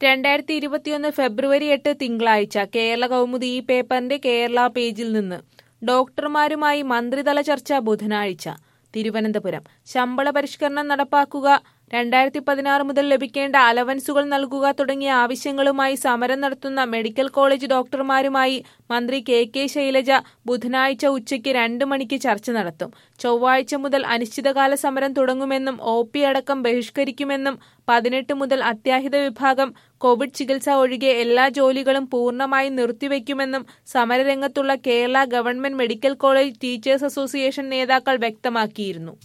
രണ്ടായിരത്തി ഇരുപത്തിയൊന്ന് ഫെബ്രുവരി എട്ട് തിങ്കളാഴ്ച കേരള കൗമുദി ഈ പേപ്പറിന്റെ കേരള പേജിൽ നിന്ന് ഡോക്ടർമാരുമായി മന്ത്രിതല ചർച്ച ബുധനാഴ്ച തിരുവനന്തപുരം ശമ്പള പരിഷ്കരണം നടപ്പാക്കുക രണ്ടായിരത്തി പതിനാറ് മുതൽ ലഭിക്കേണ്ട അലവൻസുകൾ നൽകുക തുടങ്ങിയ ആവശ്യങ്ങളുമായി സമരം നടത്തുന്ന മെഡിക്കൽ കോളേജ് ഡോക്ടർമാരുമായി മന്ത്രി കെ കെ ശൈലജ ബുധനാഴ്ച ഉച്ചയ്ക്ക് രണ്ട് മണിക്ക് ചർച്ച നടത്തും ചൊവ്വാഴ്ച മുതൽ അനിശ്ചിതകാല സമരം തുടങ്ങുമെന്നും ഒ പി അടക്കം ബഹിഷ്കരിക്കുമെന്നും പതിനെട്ട് മുതൽ അത്യാഹിത വിഭാഗം കോവിഡ് ചികിത്സ ഒഴികെ എല്ലാ ജോലികളും പൂർണ്ണമായും നിർത്തിവെക്കുമെന്നും സമരരംഗത്തുള്ള Kerala government medical college teachers association നേതാക്കൾ വ്യക്തമാക്കിയിരുന്നു